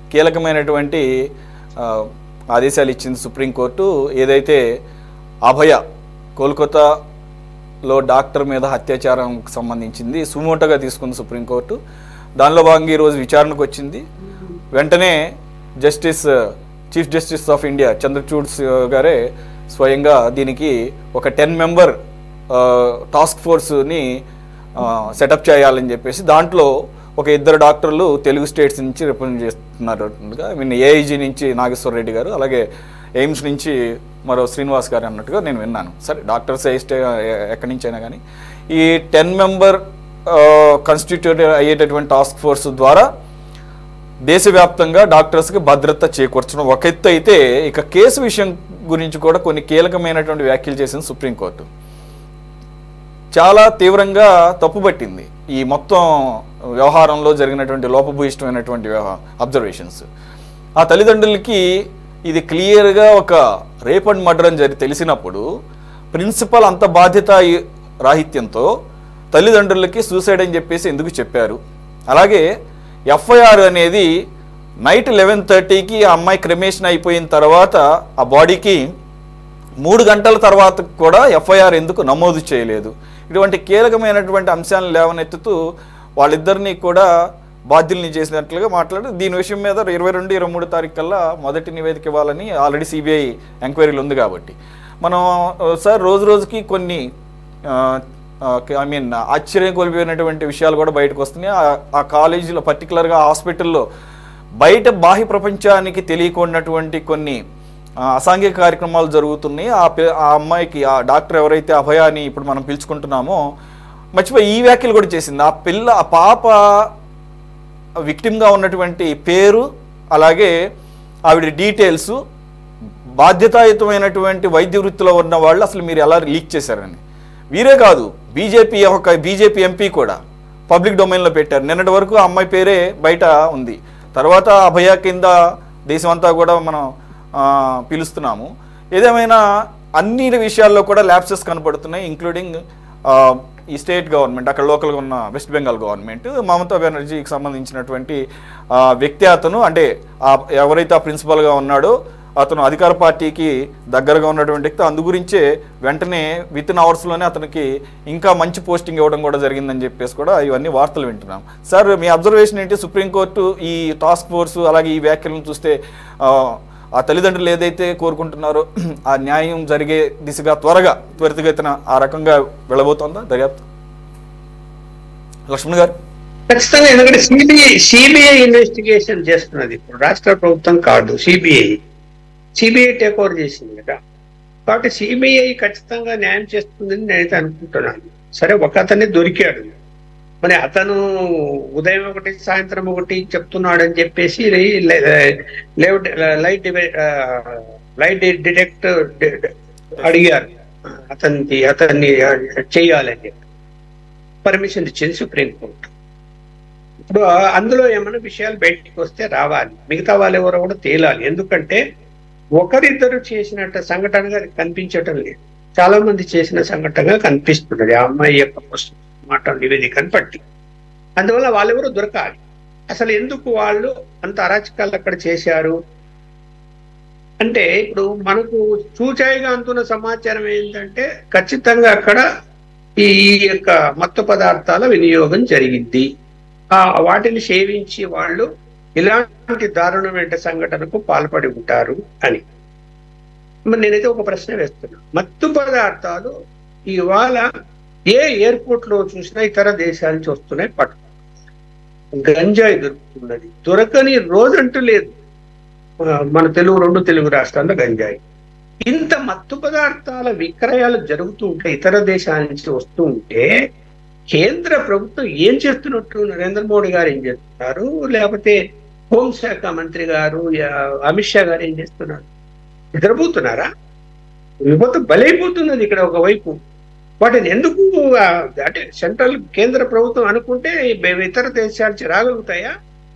కీలకమైనటువంటి ఆ, ఆదేశాలు ఇచ్చింది సుప్రీంకోర్టు ఏదైతే అభయ కోల్కతాలో డాక్టర్ మీద అత్యాచారంకి సంబంధించింది సుమోటోగా తీసుకుంది సుప్రీంకోర్టు దానిలో భాగంగా ఈరోజు విచారణకు వచ్చింది వెంటనే justice chief justice of India Chandrachud గారే స్వయంగా దీనికి ఒక టెన్ మెంబర్ టాస్క్ ఫోర్స్ని సెటప్ చేయాలని చెప్పేసి దాంట్లో ఒక ఇద్దరు డాక్టర్లు తెలుగు స్టేట్స్ నుంచి రిప్రజెంట్ చేస్తున్నారు ఐ మీన్ ఏఐజీ నుంచి నాగేశ్వర రెడ్డి గారు అలాగే ఎయిమ్స్ నుంచి మరో శ్రీనివాస్ గారు అన్నట్టుగా నేను విన్నాను సరే డాక్టర్స్ ఏ స్టే ఎక్కడి నుంచి అయినా కానీ ఈ టెన్ మెంబర్ కాన్స్టిట్యూట్ అయ్యేటటువంటి టాస్క్ ఫోర్స్ ద్వారా దేశవ్యాప్తంగా డాక్టర్స్కి భద్రత చేకూర్చడం ఒక ఎత్తు అయితే ఇక కేసు విషయం గురించి కూడా కొన్ని కీలకమైనటువంటి వ్యాఖ్యలు చేసింది సుప్రీంకోర్టు చాలా తీవ్రంగా తప్పుపట్టింది ఈ మొత్తం వ్యవహారంలో జరిగినటువంటి లోపభూయిష్టమైనటువంటి వ్యవహార అబ్జర్వేషన్స్ ఆ తల్లిదండ్రులకి ఇది క్లియర్గా ఒక రేప్ అండ్ మర్డర్ అని జరిగి తెలిసినప్పుడు ప్రిన్సిపల్ అంత బాధ్యత రాహిత్యంతో తల్లిదండ్రులకి సూసైడ్ అని చెప్పేసి ఎందుకు చెప్పారు అలాగే ఎఫ్ఐఆర్ అనేది నైట్ లెవెన్ థర్టీకి ఆ అమ్మాయి క్రిమేషన్ అయిపోయిన తర్వాత ఆ బాడీకి మూడు గంటల తర్వాత కూడా ఎఫ్ఐఆర్ ఎందుకు నమోదు చేయలేదు ఇటువంటి కీలకమైనటువంటి అంశాలను లేవనెత్తుతూ వాళ్ళిద్దరినీ కూడా బాధ్యుల్ని చేసినట్లుగా మాట్లాడి దీని విషయం మీద ఇరవై రెండు ఇరవై మూడు తారీఖు కల్లా మొదటి నివేదిక ఇవ్వాలని ఆల్రెడీ సిబిఐ ఎంక్వైరీలు ఉంది కాబట్టి మనం ఆ, సార్ రోజు రోజుకి కొన్ని ఐ మీన్ ఆశ్చర్యం కోల్పోయినటువంటి విషయాలు కూడా బయటకు వస్తున్నాయి ఆ- ఆ కాలేజీలో పర్టికులర్గా హాస్పిటల్లో బయట బాహ్య ప్రపంచానికి తెలియకున్నటువంటి కొన్ని ఆ, అసాంఘిక కార్యక్రమాలు జరుగుతున్నాయి ఆ పి- ఆ అమ్మాయికి ఆ డాక్టర్ ఎవరైతే అభయ అని ఇప్పుడు మనం పిలుచుకుంటున్నామో మర్చిపోయి ఈ వ్యాఖ్యలు కూడా చేసింది ఆ పిల్ల ఆ పాప విక్టిమ్గా ఉన్నటువంటి పేరు అలాగే ఆవిడ డీటెయిల్స్ బాధ్యతాయుతమైనటువంటి వైద్య వృత్తిలో ఉన్న వాళ్ళు అసలు మీరు ఎలా లీక్ చేశారని వీరే కాదు బీజేపీ ఒక బీజేపీ ఎంపీ కూడా పబ్లిక్ డొమైన్లో పెట్టారు నిన్నటి వరకు ఆ అమ్మాయి పేరే బయట ఉంది తర్వాత అభయ కింద దేశమంతా కూడా మనం ఆ, పిలుస్తున్నాము ఏదేమైనా అన్ని విషయాల్లో కూడా ల్యాప్సెస్ కనపడుతున్నాయి ఇంక్లూడింగ్ ఈ స్టేట్ గవర్నమెంట్ అక్కడ లోకల్గా ఉన్న వెస్ట్ బెంగాల్ గవర్నమెంట్ మమతా బెనర్జీకి సంబంధించినటువంటి ఆ, వ్యక్తి అతను అంటే ఆ ఎవరైతే ఆ ప్రిన్సిపల్గా ఉన్నాడో అతను అధికార పార్టీకి దగ్గరగా ఉన్నటువంటి వ్యక్తి అందు గురించే వెంటనే విత్ ఇన్ అవర్స్లోనే అతనికి ఇంకా మంచి పోస్టింగ్ ఇవ్వడం కూడా జరిగిందని చెప్పేసి కూడా ఇవన్నీ వార్తలు వింటున్నాం సార్ మీ అబ్జర్వేషన్ ఏంటి సుప్రీంకోర్టు ఈ టాస్క్ ఫోర్స్ అలాగే ఈ వ్యాఖ్యలను చూస్తే ఆ, ఆ తల్లిదండ్రులు ఏదైతే కోరుకుంటున్నారో ఆ న్యాయం జరిగే దిశగా త్వరగా త్వరితగతిన ఆ రకంగా వెళ్ళబోతోందా దర్యాప్తు లక్ష్మణ్ గారు ఖచ్చితంగా ఎందుకంటే సిబిఐ సిబిఐ ఇన్వెస్టిగేషన్ చేస్తున్నది ఇప్పుడు రాష్ట్ర ప్రభుత్వం కాదు సిబిఐ సిబిఐ టేక్ ఓవర్ చేసింది కదా కాబట్టి సిబిఐ ఖచ్చితంగా న్యాయం చేస్తుందని నేనైతే అనుకుంటున్నాను సరే ఒక అతన్ని దొరికాడు మరి అతను ఉదయం ఒకటి సాయంత్రం ఒకటి చెప్తున్నాడు అని చెప్పేసి లైట్ లైట్ లైట్ డిటెక్ట్ అడిగారు అతనికి అతన్ని చేయాలని చెప్పి పర్మిషన్ ఇచ్చింది సుప్రీంకోర్టు ఇప్పుడు ఆ- అందులో ఏమైనా విషయాలు బయటికి వస్తే రావాలి మిగతా వాళ్ళు ఎవరో కూడా తేలాలి ఎందుకంటే ఒకరిద్దరు చేసినట్టు సంఘటనగా అది కనిపించటం లేదు చాలా మంది చేసిన సంఘటనగా కనిపిస్తున్నది ఆ అమ్మాయి యొక్క పోస్ట్ మాట నివేదికను బట్టి అందువల్ల వాళ్ళెవరూ దొరకాలి అసలు ఎందుకు వాళ్ళు అంత అరాచకాలు అక్కడ చేశారు అంటే ఇప్పుడు మనకు చూచాయిగా అందుతున్న సమాచారం ఏంటంటే ఖచ్చితంగా అక్కడ ఈ యొక్క మత్తు పదార్థాల వినియోగం జరిగింది ఆ వాటిని సేవించి వాళ్ళు ఇలాంటి దారుణమైన సంఘటనకు పాల్పడి ఉంటారు అని మరి నేనైతే ఒక ప్రశ్న వేస్తున్నా మత్తు పదార్థాలు ఇవాళ ఏ ఎయిర్పోర్ట్ లో చూసినా ఇతర దేశాల నుంచి వస్తున్నాయి పట్టు గంజాయి దొరుకుతున్నది దొరకని రోజంటూ లేదు ఆ, మన తెలుగు రెండు తెలుగు రాష్ట్రాల్లో గంజాయి ఇంత మత్తు పదార్థాల విక్రయాలు జరుగుతూ ఉంటే ఇతర దేశాల నుంచి వస్తూ ఉంటే కేంద్ర ప్రభుత్వం ఏం చేస్తున్నట్టు నరేంద్ర మోడీ గారు ఏం చేస్తున్నారు లేకపోతే హోంశాఖ మంత్రి గారు యా- అమిత్ షా గారు ఏం చేస్తున్నారు నిద్రపోతున్నారా విపత్తు బలైపోతున్నది ఇక్కడ ఒకవైపు వాటిని ఎందుకు ఆ, అంటే సెంట్రల్ కేంద్ర ప్రభుత్వం అనుకుంటే బె- ఇతర దేశాలు నుంచి రాగలుగుతాయా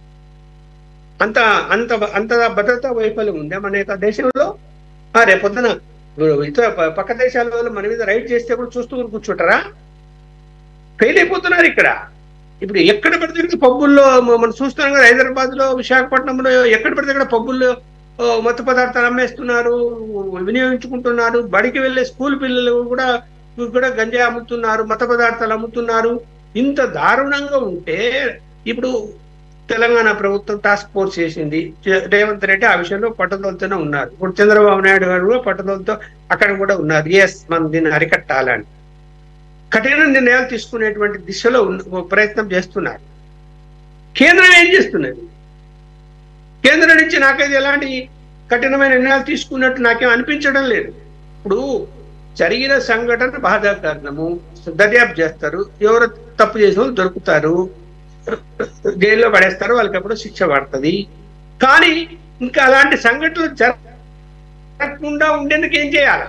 అంత అంత అంత భద్రతా వైఫల్యం ఉందా మన యొక్క దేశంలో ఆ రేపొద్దున ఇతర ప- పక్క దేశాల వాళ్ళు మన మీద రైడ్ చేస్తే కూడా చూస్తూ కూర్చుంటారా ఫెయిల్ అయిపోతున్నారు ఇక్కడ ఇప్పుడు ఎక్కడ పడితే అక్కడ పబ్బుల్లో మ- మనం చూస్తున్నాం కదా హైదరాబాద్ లో విశాఖపట్నంలో ఎక్కడ పడితే అక్కడ పబ్బుల్లో ఓ, మత్తు పదార్థాలు అమ్మేస్తున్నారు వినియోగించుకుంటున్నారు బడికి వెళ్ళే స్కూల్ పిల్లలు కూడా కూడా గంజాయి అమ్ముతున్నారు మత పదార్థాలు అమ్ముతున్నారు ఇంత దారుణంగా ఉంటే ఇప్పుడు తెలంగాణ ప్రభుత్వం టాస్క్ ఫోర్స్ చేసింది చే- రేవంత్ రెడ్డి ఆ విషయంలో పట్టుదలతోనే ఉన్నారు ఇప్పుడు చంద్రబాబు నాయుడు గారు కూడా పట్టుదలతో అక్కడ కూడా ఉన్నారు ఎస్ మనం దీన్ని అరికట్టాలని కఠిన నిర్ణయాలు తీసుకునేటువంటి దిశలో ఉన్న- ప్రయత్నం చేస్తున్నారు కేంద్రం ఏం చేస్తున్నది కేంద్రం నుంచి నాకైతే ఎలాంటి కఠినమైన నిర్ణయాలు తీసుకున్నట్టు నాకేం అనిపించడం లేదు ఇప్పుడు జరిగిన సంఘటన బాధాకరణము దర్యాప్తు చేస్తారు ఎవరు తప్పు చేసిన వాళ్ళు దొరుకుతారు జైల్లో పడేస్తారు వాళ్ళకి ఎప్పుడో శిక్ష పడుతుంది కానీ ఇంకా అలాంటి సంఘటనలు జరగకుండా ఉండేందుకు ఏం చేయాలి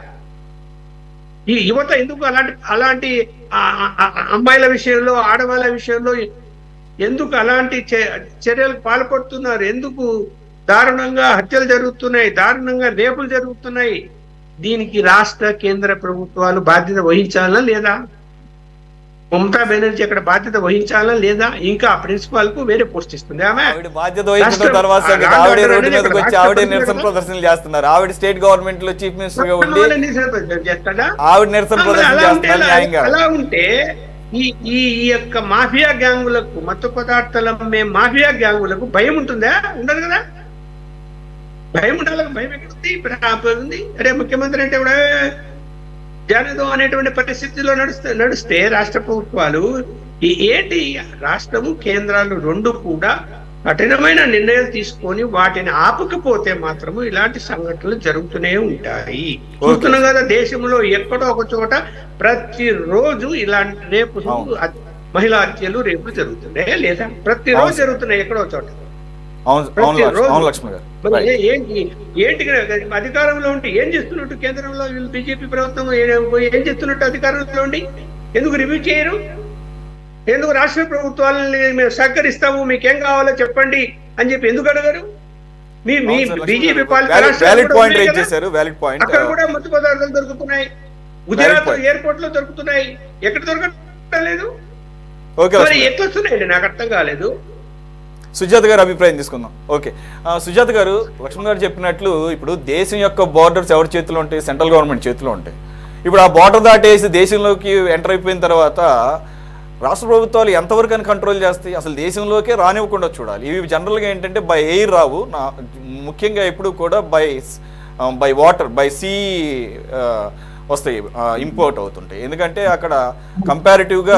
ఈ యువత ఎందుకు అలాంటి అలాంటి ఆ- ఆ- ఆ- అమ్మాయిల విషయంలో ఆడవాళ్ళ విషయంలో ఎందుకు అలాంటి చే- చర్యలకు పాల్పడుతున్నారు ఎందుకు దారుణంగా హత్యలు జరుగుతున్నాయి దారుణంగా రేపులు జరుగుతున్నాయి దీనికి రాష్ట్ర కేంద్ర ప్రభుత్వాలు బాధ్యత వహించాలా లేదా మమతా బెనర్జీ అక్కడ బాధ్యత వహించాలా లేదా ఇంకా ప్రిన్సిపాల్ కు వేరే పోస్ట్ ఇస్తుంది ఆమె ఆవిడ బాధ్యత వహించిన రాష్ట్ర- తర్వాత సంగతి రాష్ట్ర ఆవిడే రోడ్డు అనేది మీదకి వచ్చి రాష్ట్ర ఆవిడే ప్రభుత్వం నిరసన కదా? ప్రదర్శనలు చేస్తున్నారు ఆవిడ స్టేట్ గవర్నమెంట్ లో చీఫ్ మినిస్టర్ గా ఉండి వాళ్ళని నిరసన చేస్తాడా ఆవిడ నిరసన మరి ప్రదర్శన అలా ఉంటే చేస్తున్నారు అలా- న్యాయంగా అలా ఉంటే ఈ ఈ ఈ యొక్క మాఫియా గ్యాంగులకు మత్తు పదార్థాల అమ్మే మాఫియా గ్యాంగులకు భయం ఉంటుందా ఉండదు కదా భయం ఉండాలి భయం ఎక్కడుంది ఇప్పుడు ఆ ఉంది అరే ముఖ్యమంత్రి అంటే కూడా జనదో అనేటువంటి పరిస్థితిలో నడుస్తే నడిస్తే రాష్ట్ర ప్రభుత్వాలు ఈ ఏంటి రాష్ట్రము కేంద్రాలు రెండు కూడా కఠినమైన నిర్ణయాలు తీసుకొని వాటిని ఆపకపోతే మాత్రము ఇలాంటి సంఘటనలు జరుగుతూనే ఉంటాయి చూస్తున్నాం కదా దేశంలో ఎక్కడో ఒక చోట ప్రతిరోజు ఇలాంటి రేపు అవును. మహిళా హత్యలు రేపులు జరుగుతున్నాయి లేదా ప్రతిరోజు అవును. జరుగుతున్నాయి ఎక్కడో చోట అవును అవును లక్ష్మి- ప్రతిరోజు. అవును లక్ష్మి గారు మరి Right. ఏ- ఏంటి ఏంటి కదా అధికారంలో ఉంటే ఏం చేస్తున్నట్టు కేంద్రంలో వీళ్ళు బీజేపీ ప్రభుత్వం ఏ- ఏం చేస్తున్నట్టు అధికారంలో ఉండి ఎందుకు రివ్యూ చేయరు ఎందుకు రాష్ట్ర ప్రభుత్వాలని మేము సహకరిస్తాము మీకేం కావాలో చెప్పండి అని చెప్పి ఎందుకు అడగరు మీ మీ అవును సార్, లక్ష్మి బీజేపీ గారు. పాలిత Valid- రాష్ట్రాలు valid కూడా point ఉన్నాయి raise కదా? చేశారు valid point. అక్కడ కూడా మత్తు పదార్థాలు దొరుకుతున్నాయి గుజరాత్ point. ఎయిర్పోర్ట్ లో దొరుకుతున్నాయి ఎక్కడ దొరకడం లేదు ఓకే మరి లక్ష్మి గారు. ఎట్లా వస్తున్నాయండి నాకు అర్థం కాలేదు సుజాత గారి అభిప్రాయం తీసుకుందాం ఓకే ఆ, సుజాత గారు లక్ష్మణ్ గారు చెప్పినట్లు ఇప్పుడు దేశం యొక్క బార్డర్స్ ఎవరి చేతిలో ఉంటాయి సెంట్రల్ గవర్నమెంట్ చేతిలో ఉంటాయి ఇప్పుడు ఆ బార్డర్ దాటేసి దేశంలోకి ఎంటర్ అయిపోయిన తర్వాత రాష్ట్ర ప్రభుత్వాలు ఎంతవరకు అని కంట్రోల్ చేస్తాయి అసలు దేశంలోకే రానివ్వకుండా చూడాలి ఇవి జనరల్గా ఏంటంటే బై ఎయిర్ రావు నా ముఖ్యంగా ఎప్పుడు కూడా by by water by sea వస్తాయి ఇంపోర్ట్ అవుతుంటాయి ఎందుకంటే అక్కడ కంపారిటివ్గా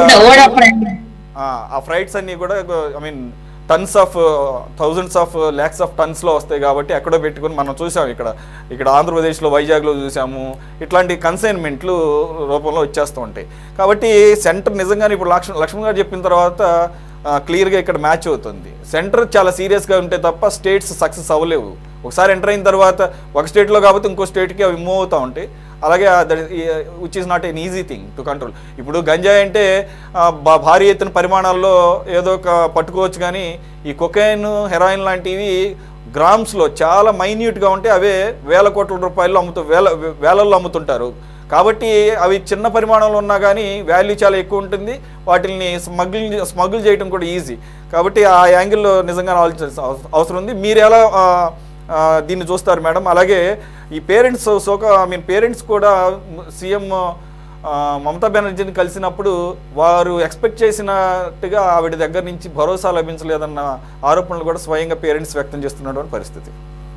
ఆ, ఆ ఫ్రైట్స్ అన్ని కూడా I mean tons of thousands of lakhs of టన్స్లో వస్తాయి కాబట్టి ఎక్కడో పెట్టుకొని మనం చూసాం ఇక్కడ ఇక్కడ ఆంధ్రప్రదేశ్లో వైజాగ్లో చూసాము ఇట్లాంటి కన్సైన్మెంట్లు రూపంలో వచ్చేస్తూ ఉంటాయి కాబట్టి సెంటర్ నిజంగానే ఇప్పుడు లక్ష్మణ్ లక్ష్మణ్ గారు చెప్పిన తర్వాత క్లియర్గా ఇక్కడ మ్యాచ్ అవుతుంది సెంటర్ చాలా సీరియస్గా ఉంటే తప్ప స్టేట్స్ సక్సెస్ అవ్వలేవు ఒకసారి ఎంటర్ అయిన తర్వాత ఒక స్టేట్లో కాకపోతే ఇంకో స్టేట్కి అవి మూవ్ అవుతూ ఉంటాయి అలాగే which is not an easy thing to control ఇప్పుడు గంజాయి అంటే ఆ, బా- భారీ ఎత్తున పరిమాణాల్లో ఏదో ఒక పట్టుకోవచ్చు కానీ ఈ కొకైన్ హెరాయిన్ లాంటివి గ్రామ్స్లో చాలా మైన్యూట్గా ఉంటే అవే వేల కోట్ల రూపాయలు అమ్ముతూ వేల వేలల్లో అమ్ముతుంటారు కాబట్టి అవి చిన్న పరిమాణంలో ఉన్నా కానీ వాల్యూ చాలా ఎక్కువ ఉంటుంది వాటిని స్మగ్లింగ్ స్మగుల్ చేయడం కూడా ఈజీ కాబట్టి ఆ యాంగిల్లో నిజంగా ఆలోచించాల్సిన అవస- అవసరం ఉంది మీరు ఎలా ఆ, ఆ, దీన్ని చూస్తారు మేడం అలాగే ఈ పేరెంట్స్ సోక ఐ మీన్ పేరెంట్స్ కూడా సీఎం మమతా బెనర్జీని కలిసినప్పుడు వారు ఎక్స్పెక్ట్ చేసినట్టుగా ఆవిడ దగ్గర నుంచి భరోసా లభించలేదన్న ఆరోపణలు కూడా స్వయంగా పేరెంట్స్ వ్యక్తం చేస్తున్నటువంటి పరిస్థితి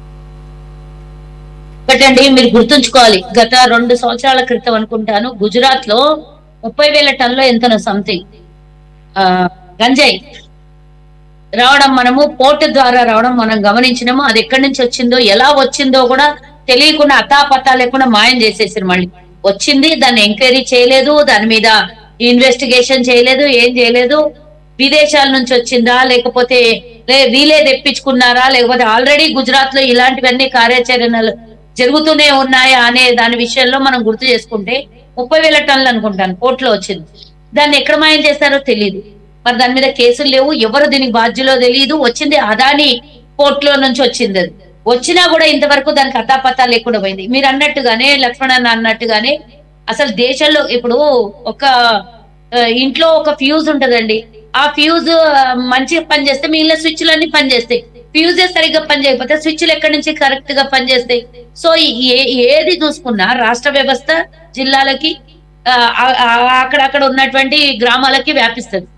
ఒకటండి మీరు గుర్తుంచుకోవాలి గత రెండు సంవత్సరాల క్రితం అనుకుంటాను గుజరాత్ లో ముప్పై వేల టన్లో ఎంతనో సంథింగ్ గంజాయి రావడం మనము పోర్ట్ ద్వారా రావడం మనం గమనించినాము అది ఎక్కడి నుంచి వచ్చిందో ఎలా వచ్చిందో కూడా తెలియకుండా అతాపతా లేకుండా మాయం చేసేసారు మళ్ళీ వచ్చింది దాన్ని ఎంక్వైరీ చేయలేదు దాని మీద ఇన్వెస్టిగేషన్ చేయలేదు ఏం చేయలేదు విదేశాల నుంచి వచ్చిందా లేకపోతే లే వీలే తెప్పించుకున్నారా లేకపోతే ఆల్రెడీ గుజరాత్ లో ఇలాంటివన్నీ కార్యాచరణలు జరుగుతూనే ఉన్నాయా అనే దాని విషయంలో మనం గుర్తు చేసుకుంటే ముప్పై వేల టన్నులు అనుకుంటాను కోర్టులో వచ్చింది దాన్ని ఎక్కడ మాయం చేస్తారో తెలియదు మరి దాని మీద కేసులు లేవు ఎవరు దీనికి బాధ్యులో తెలియదు వచ్చింది అదాని కోర్టులో నుంచి వచ్చింది అది వచ్చినా కూడా ఇంతవరకు దానికి అతాపతా లేకుండా పోయింది మీరు అన్నట్టుగానే లక్ష్మణ్ అన్నట్టుగానే అసలు దేశంలో ఇప్పుడు ఒక ఆ, ఇంట్లో ఒక ఫ్యూజ్ ఉంటదండి ఆ ఫ్యూజ్ మంచిగా పనిచేస్తే మిగిలిన స్విచ్లు అన్ని పనిచేస్తాయి ఫ్యూజే సరిగ్గా పనిచేయకపోతే స్విచ్లు ఎక్కడి నుంచి కరెక్ట్ గా పనిచేస్తాయి సో ఏ- ఏది చూసుకున్నా రాష్ట్ర వ్యవస్థ జిల్లాలకి ఆ, ఆ- ఆ- అక్కడక్కడ ఉన్నటువంటి గ్రామాలకి వ్యాపిస్తుంది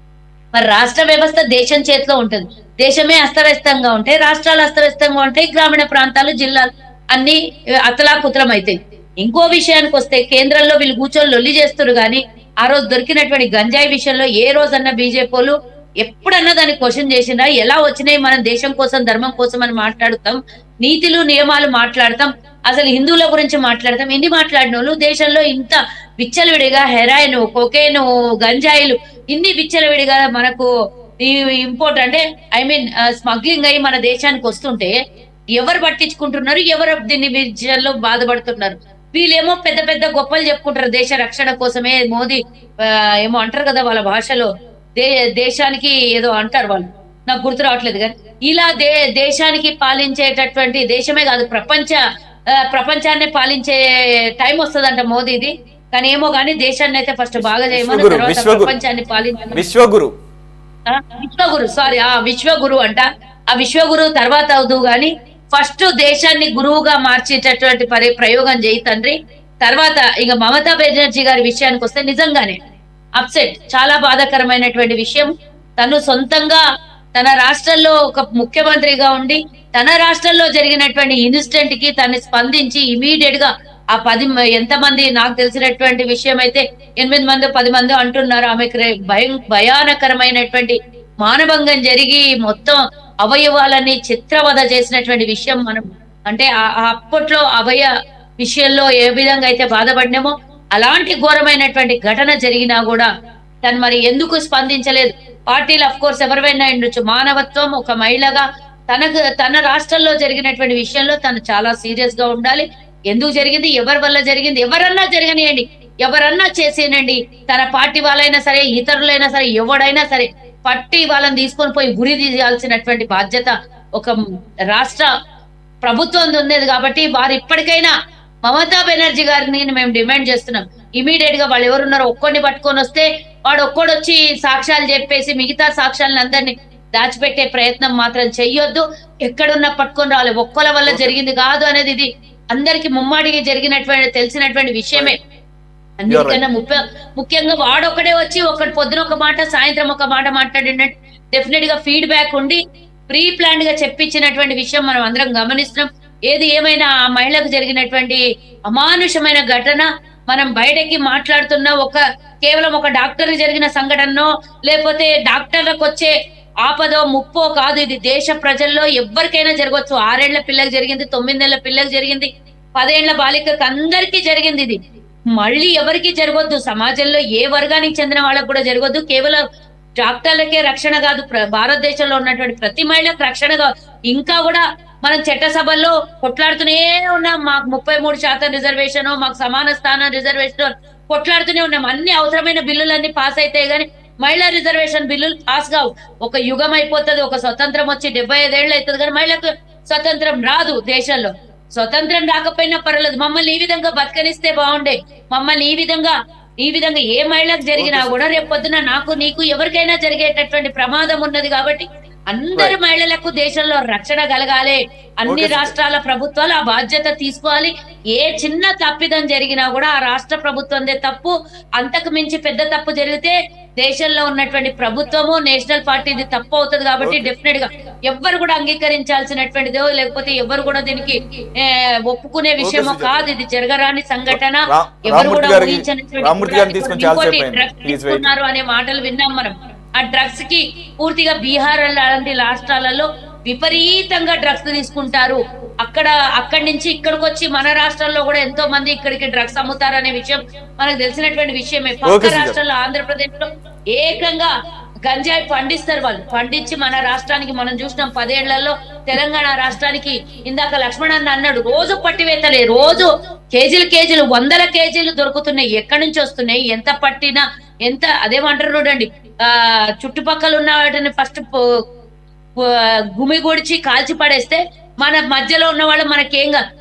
మరి రాష్ట్ర వ్యవస్థ దేశం చేతిలో ఉంటుంది దేశమే అస్తవ్యస్తంగా ఉంటాయి రాష్ట్రాలు అస్తవ్యస్తంగా ఉంటాయి గ్రామీణ ప్రాంతాలు జిల్లాలు అన్ని అతలాకుతలం అవుతాయి ఇంకో విషయానికి వస్తే కేంద్రంలో వీళ్ళు కూర్చొని లొల్లి చేస్తారు కానీ ఆ రోజు దొరికినటువంటి గంజాయి విషయంలో ఏ రోజన్నా బీజేపీ వాళ్ళు ఎప్పుడన్నా దాన్ని క్వశ్చన్ చేసినా ఎలా వచ్చినాయి మనం దేశం కోసం ధర్మం కోసం అని మాట్లాడుతాం నీతులు నియమాలు మాట్లాడతాం అసలు హిందువుల గురించి మాట్లాడతాం ఎన్ని మాట్లాడిన వాళ్ళు దేశంలో ఇంత విచ్చలవిడిగా హెరాయిన్ కొకేను గంజాయిలు ఇన్ని విచ్చలవిడిగా మనకు ఇంపోర్ట్ అంటే ఐ మీన్ స్మగ్లింగ్ అయ్యి మన దేశానికి వస్తుంటే ఎవరు పట్టించుకుంటున్నారు ఎవరు దీన్ని విషయంలో బాధపడుతున్నారు వీళ్ళేమో పెద్ద పెద్ద గొప్పలు చెప్పుకుంటారు దేశ రక్షణ కోసమే మోదీ ఆ, ఏమో అంటారు కదా వాళ్ళ భాషలో దే దేశానికి ఏదో అంటారు వాళ్ళు నాకు గుర్తు రావట్లేదు కానీ ఇలా దే దేశానికి పాలించేటటువంటి దేశమే కాదు ప్రపంచ ఆ, ప్రపంచాన్ని పాలించే టైం వస్తుందంట మోదీది కానీ ఏమో కానీ దేశాన్ని అయితే ఫస్ట్ బాగా చేయమని విశ్వగురు, తర్వాత విశ్వగురు. ప్రపంచాన్ని పాలించమని విశ్వగురు ఆ, విశ్వగురు సారీ ఆ విశ్వగురు అంట ఆ విశ్వగురు తర్వాత అవుదు గాని ఫస్ట్ దేశాన్ని గురువుగా మార్చేటటువంటి పరి ప్రయోగం చేయి తండ్రి తర్వాత ఇక మమతా బెనర్జీ గారి విషయానికి వస్తే నిజంగానే అప్సెట్ చాలా బాధాకరమైనటువంటి విషయం తను సొంతంగా తన రాష్ట్రంలో ఒక ముఖ్యమంత్రిగా ఉండి తన రాష్ట్రంలో జరిగినటువంటి ఇన్సిడెంట్ కి తను స్పందించి ఇమీడియట్ గా ఆ పది మ- ఎంతమంది నాకు తెలిసినటువంటి విషయం అయితే ఎనిమిది మంది పది మంది అంటున్నారు ఆమెకు రే- భయం భయానకరమైనటువంటి మానభంగం జరిగి మొత్తం అవయవాలని చిత్రవద చేసినటువంటి విషయం మనం అంటే ఆ- ఆ అప్పట్లో అవయ విషయంలో ఏ విధంగా అయితే బాధపడినామో అలాంటి ఘోరమైనటువంటి ఘటన జరిగినా కూడా తను మరి ఎందుకు స్పందించలేదు పార్టీలు అఫ్ కోర్స్ ఎవరివైనా ఉండొచ్చు మానవత్వం ఒక మహిళగా తనకు తన రాష్ట్రంలో జరిగినటువంటి విషయంలో తను చాలా సీరియస్ గా ఉండాలి ఎందుకు జరిగింది ఎవరి వల్ల జరిగింది ఎవరన్నా జరగనియండి ఎవరన్నా చేసేనండి తన పార్టీ వాళ్ళైనా సరే ఇతరులైనా సరే ఎవడైనా సరే పట్టి వాళ్ళని తీసుకొని పోయి గురి తీయాల్సినటువంటి బాధ్యత ఒక రాష్ట్ర ప్రభుత్వం ఉండేది కాబట్టి వారు ఇప్పటికైనా మమతా బెనర్జీ గారిని మేము డిమాండ్ చేస్తున్నాం ఇమీడియట్ గా వాళ్ళు ఎవరున్నారో ఒక్కడిని పట్టుకొని వస్తే వాడు ఒక్కడు వచ్చి సాక్ష్యాలు చెప్పేసి మిగతా సాక్ష్యాలను అందరినీ దాచిపెట్టే ప్రయత్నం మాత్రం చెయ్యొద్దు ఎక్కడున్నా పట్టుకొని రావాలి ఒక్కల వల్ల జరిగింది కాదు అనేది ఇది అందరికి ముమ్మాడికి జరిగినటువంటి తెలిసినటువంటి విషయమే అందుకన్నా ముఖ్య ముఖ్యంగా వాడొక్కడే వచ్చి ఒకటి పొద్దున ఒక మాట సాయంత్రం ఒక మాట మాట్లాడినట్టు డెఫినెట్ గా ఫీడ్బ్యాక్ ఉండి ప్రీ ప్లాన్ గా చెప్పించినటువంటి విషయం మనం అందరం గమనిస్తున్నాం ఏది ఏమైనా ఆ మహిళకు జరిగినటువంటి అమానుషమైన ఘటన మనం బయటకి మాట్లాడుతున్న ఒక కేవలం ఒక డాక్టర్ జరిగిన సంఘటనో లేకపోతే డాక్టర్లకు వచ్చే ఆపదో ముప్పో కాదు ఇది దేశ ప్రజల్లో ఎవరికైనా జరగవచ్చు ఆరేళ్ల పిల్లకి జరిగింది తొమ్మిదేళ్ల పిల్లకి జరిగింది పదేళ్ల బాలికకు అందరికీ జరిగింది ఇది మళ్ళీ ఎవరికి జరగొద్దు సమాజంలో ఏ వర్గానికి చెందిన వాళ్ళకు కూడా జరగొద్దు కేవలం డాక్టర్లకే రక్షణ కాదు ప్ర- భారతదేశంలో ఉన్నటువంటి ప్రతి మహిళకు రక్షణ కాదు ఇంకా కూడా మనం చట్టసభల్లో కొట్లాడుతూనే ఉన్నాం మాకు ముప్పై మూడు శాతం రిజర్వేషన్ మాకు సమాన స్థానం రిజర్వేషన్ కొట్లాడుతూనే ఉన్నాం అన్ని అవసరమైన బిల్లులన్నీ పాస్ అయితే గానీ మహిళా రిజర్వేషన్ బిల్లులు పాస్ కావు ఒక యుగం అయిపోతుంది ఒక స్వతంత్రం వచ్చి డెబ్బై ఐదేళ్ళు అవుతుంది కానీ మహిళకు స్వతంత్రం రాదు దేశంలో స్వతంత్రం రాకపోయినా పర్వాలేదు మమ్మల్ని ఈ విధంగా బతకనిస్తే బాగుండే మమ్మల్ని ఈ విధంగా ఈ విధంగా ఏ మహిళకు జరిగినా కూడా రేపు పొద్దున నాకు నీకు ఎవరికైనా జరిగేటటువంటి ప్రమాదం ఉన్నది కాబట్టి అందరి మహిళలకు దేశంలో రక్షణ కలగాలి అన్ని Okay, sir. రాష్ట్రాల ప్రభుత్వాలు ఆ బాధ్యత తీసుకోవాలి ఏ చిన్న తప్పిదం జరిగినా కూడా ఆ రాష్ట్ర ప్రభుత్వందే తప్పు అంతకు మించి పెద్ద తప్పు జరిగితే దేశంలో ఉన్నటువంటి ప్రభుత్వము నేషనల్ పార్టీది తప్పు అవుతుంది కాబట్టి Okay. డెఫినెట్ గా ఎవ్వరు కూడా అంగీకరించాల్సినటువంటిదో లేకపోతే ఎవరు కూడా దీనికి ఏ, ఒప్పుకునే విషయమో సుజాత. కాదు ఇది జరగరాని సంఘటన రా- ఎవరు రామ్మూర్తి కూడా గారికి- ఊహించనటువంటి రామ్మూర్తి గారిని తీసుకొని చాలా ఇంకోటి సేపు అయింది. drugs He is waiting. తీసుకున్నారు అనే మాటలు విన్నాం మనం ఆ డ్రగ్స్ కి పూర్తిగా బీహార్ లాంటి రాష్ట్రాలలో విపరీతంగా డ్రగ్స్ తీసుకుంటారు అక్కడ అక్కడి నుంచి ఇక్కడికి వచ్చి మన రాష్ట్రాల్లో కూడా ఎంతో మంది ఇక్కడికి డ్రగ్స్ అమ్ముతారనే విషయం మనకు తెలిసినటువంటి విషయమే Okay, పక్క సుజాత. రాష్ట్రాల్లో ఆంధ్రప్రదేశ్ లో ఏకంగా గంజాయి పండిస్తారు వాళ్ళు పండించి మన రాష్ట్రానికి మనం చూసినాం పదేళ్లలో తెలంగాణ రాష్ట్రానికి ఇందాక లక్ష్మణ్ అన్న అన్నాడు రోజు పట్టివేతలే రోజు కేజీలు కేజీలు వందల కేజీలు దొరుకుతున్నాయి ఎక్కడి నుంచి వస్తున్నాయి ఎంత పట్టినా ఎంత అదేమంటారు చూడండి ఆ చుట్టుపక్కల ఉన్న వాటిని ఫస్ట్ గుమిగూడిచి కాల్చి పడేస్తే మన మధ్యలో ఉన్న వాళ్ళు మనకేంగా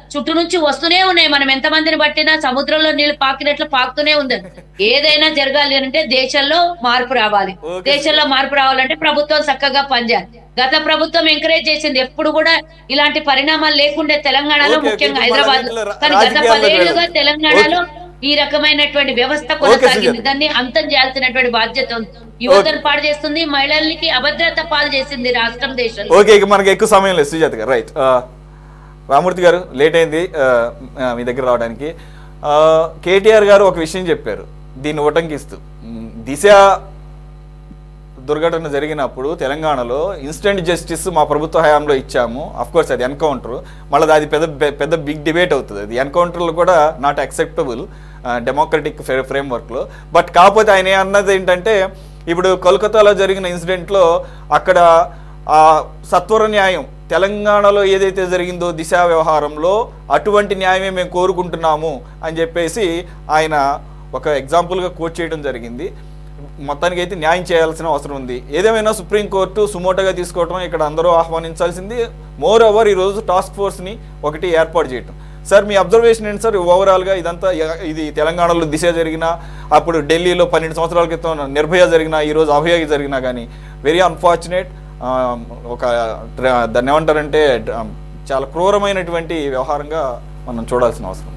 చుట్టూ నుంచి వస్తూనే ఉన్నాయి మనం ఎంతమందిని పట్టినా సముద్రంలో నీళ్లు పాకినట్లు పాకుతూనే ఉంది ఏదైనా జరగాలి అంటే దేశంలో మార్పు రావాలి Okay. దేశంలో మార్పు రావాలంటే ప్రభుత్వం చక్కగా పనిచేయాలి గత ప్రభుత్వం ఎంకరేజ్ చేసింది ఎప్పుడు కూడా ఇలాంటి పరిణామాలు లేకుండే తెలంగాణలో Okay, okay. ముఖ్యంగా ఇప్పుడు మన హైదరాబాద్ వీటిలో రా- కానీ గత రాజకీయాల్లోకి పదేళ్లుగా వెళ్దాం. తెలంగాణలో ఈ రకమైనటువంటి వ్యవస్థ Okay, కొనసాగింది సుజాత. దాన్ని అంతం చేయాల్సినటువంటి బాధ్యత ఉంది యువతను పాడు చేస్తుంది మహిళలకి అభద్రత పాలు చేసింది రాష్ట్రం దేశంలో ఓకే ఇక మనకి ఎక్కువ సమయం లేదు సుజాత గారు రైట్ రామూర్తి గారు లేట్ అయింది ఆ, ఆ, మీ దగ్గర రావడానికి ఆ, కేటీఆర్ గారు ఒక విషయం చెప్పారు దీన్ని ఉటంకిస్తూ మ్, దిశ దుర్ఘటన జరిగినప్పుడు తెలంగాణలో ఇన్స్టెంట్ జస్టిస్ మా ప్రభుత్వ హయాంలో ఇచ్చాము అఫ్ కోర్స్ అది ఎన్కౌంటర్ మళ్ళీ అది పెద్ద పెద్ద బిగ్ డిబేట్ అవుతుంది అది ఎన్కౌంటర్లు కూడా నాట్ అక్సెప్టబుల్ డెమోక్రటిక్ ఫ్రేమ్వర్క్లో బట్ కాకపోతే ఆయన అన్నది ఏంటంటే ఇప్పుడు కోల్కతాలో జరిగిన ఇన్సిడెంట్లో అక్కడ ఆ సత్వర న్యాయం తెలంగాణలో ఏదైతే జరిగిందో దిశ వ్యవహారంలో అటువంటి న్యాయమే మేము కోరుకుంటున్నాము అని చెప్పేసి ఆయన ఒక ఎగ్జాంపుల్గా కోట్ చేయడం జరిగింది మొత్తానికి అయితే న్యాయం చేయాల్సిన అవసరం ఉంది ఏదేమైనా సుప్రీంకోర్టు సుమోటోగా తీసుకోవటం ఇక్కడ అందరూ ఆహ్వానించాల్సింది మోర్ ఓవర్ ఈరోజు టాస్క్ ఫోర్స్ని ఒకటి ఏర్పాటు చేయటం సార్ మీ అబ్జర్వేషన్ ఏంటి సార్ ఓవరాల్గా ఇదంతా ఎ- ఇది తెలంగాణలో దిశ జరిగిన అప్పుడు ఢిల్లీలో పన్నెండు సంవత్సరాల క్రితం నిర్భయ జరిగిన ఈరోజు అభయ జరిగినా కానీ వెరీ అన్ఫార్చునేట్ ఒక డ్ర- దాన్ని ఏమంటారంటే డ్ర- చాలా క్రూరమైనటువంటి వ్యవహారంగా మనం చూడాల్సిన అవసరం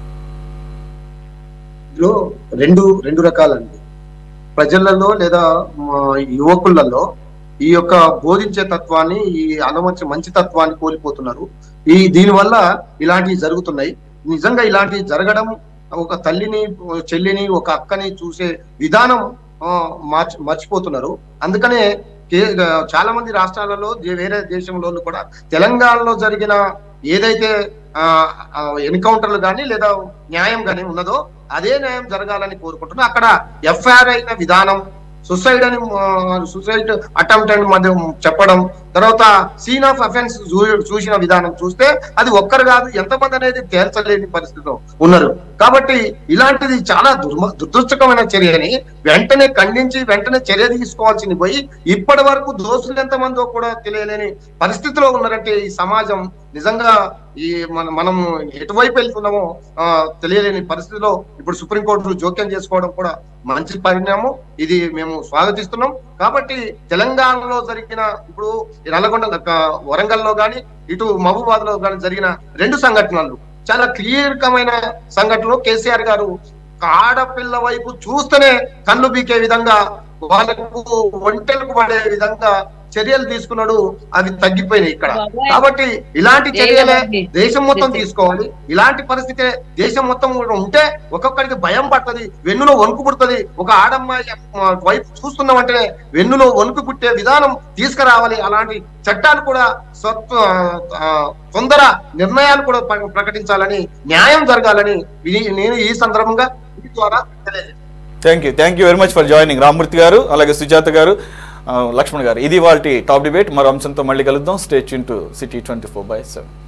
ఇందులో రెండు రెండు రకాలండి ప్రజలలో లేదా మా యువకులలో ఈ యొక్క బోధించే తత్వాన్ని ఈ అనమంచి మంచి తత్వాన్ని కోల్పోతున్నారు ఈ దీనివల్ల ఇలాంటివి జరుగుతున్నాయి నిజంగా ఇలాంటివి జరగడం ఒక తల్లిని చెల్లిని ఒక అక్కని చూసే విధానం ఆ, మార్చి మర్చిపోతున్నారు అందుకనే కే- చాలా మంది రాష్ట్రాలలో దే- వేరే దేశంలో కూడా తెలంగాణలో జరిగిన ఏదైతే ఎన్కౌంటర్లు కానీ లేదా న్యాయం కానీ ఉన్నదో అదే న్యాయం జరగాలని కోరుకుంటున్నా అక్కడ ఎఫ్ఐఆర్ అయిన విధానం సుసైడ్ అని సుసైడ్ అటెంప్ట్ అని మధ్య చెప్పడం తర్వాత సీన్ ఆఫ్ అఫెన్స్ చూసిన విధానం చూస్తే అది ఒక్కరు కాదు ఎంతమంది అనేది తేల్చలేని పరిస్థితిలో ఉన్నారు కాబట్టి ఇలాంటిది చాలా దుర్మ దురదృష్టకమైన చర్యని వెంటనే ఖండించి వెంటనే చర్య తీసుకోవాల్సింది పోయి ఇప్పటి వరకు దోషులు ఎంతమందో కూడా తెలియలేని పరిస్థితిలో ఉన్నారంటే ఈ సమాజం నిజంగా ఈ మన మనం ఎటువైపు వెళ్తున్నామో ఆ, తెలియలేని పరిస్థితిలో ఇప్పుడు సుప్రీంకోర్టు జోక్యం చేసుకోవడం కూడా మంచి పరిణామం ఇది మేము స్వాగతిస్తున్నాం కాబట్టి తెలంగాణలో జరిగిన ఇప్పుడు ఈ నల్లగొండ ఆ, వరంగల్లో గాని ఇటు మహబూబాద్ లో గాని జరిగిన రెండు సంఘటనలు చాలా క్లియర్కమైన సంఘటనలు కేసీఆర్ గారు ఒక ఆడపిల్ల వైపు చూస్తేనే కళ్ళు బీకే విధంగా వాళ్ళకు ఒంటెలకు పడే విధంగా చర్యలు తీసుకున్నాడు అవి తగ్గిపోయినాయి ఇక్కడ బాబాయ్. కాబట్టి ఇలాంటి చర్యలే లేదండి. దేశం మొత్తం లేదు. తీసుకోవాలి ఇలాంటి పరిస్థితి దేశం మొత్తం కూడా ఉంటే ఒక్కొక్కరికి భయం పడుతుంది వెన్నులో వణుకు పుడుతుంది ఒక ఆడమ్మాయి ఆ, వైపు చూస్తున్నామంటే వెన్నులో వణుకు పుట్టే విధానం తీసుకురావాలి అలాంటి చట్టాలు కూడా స్వత్ ఆ, తొందర నిర్ణయాలు కూడా ప్ర- ప్రకటించాలని న్యాయం జరగాలని ఇది- నేను ఈ సందర్భంగా మీ ద్వారా తెలియజేస్తాను thank you thank you very much for joining Ramurthy గారు అలాగే సుజాత గారు ఆ, లక్ష్మణ్ గారు ఇది వాళ్ళ టాప్ డిబేట్ మరో అంశంతో మళ్ళీ కలుద్దాం state to city twenty four by seven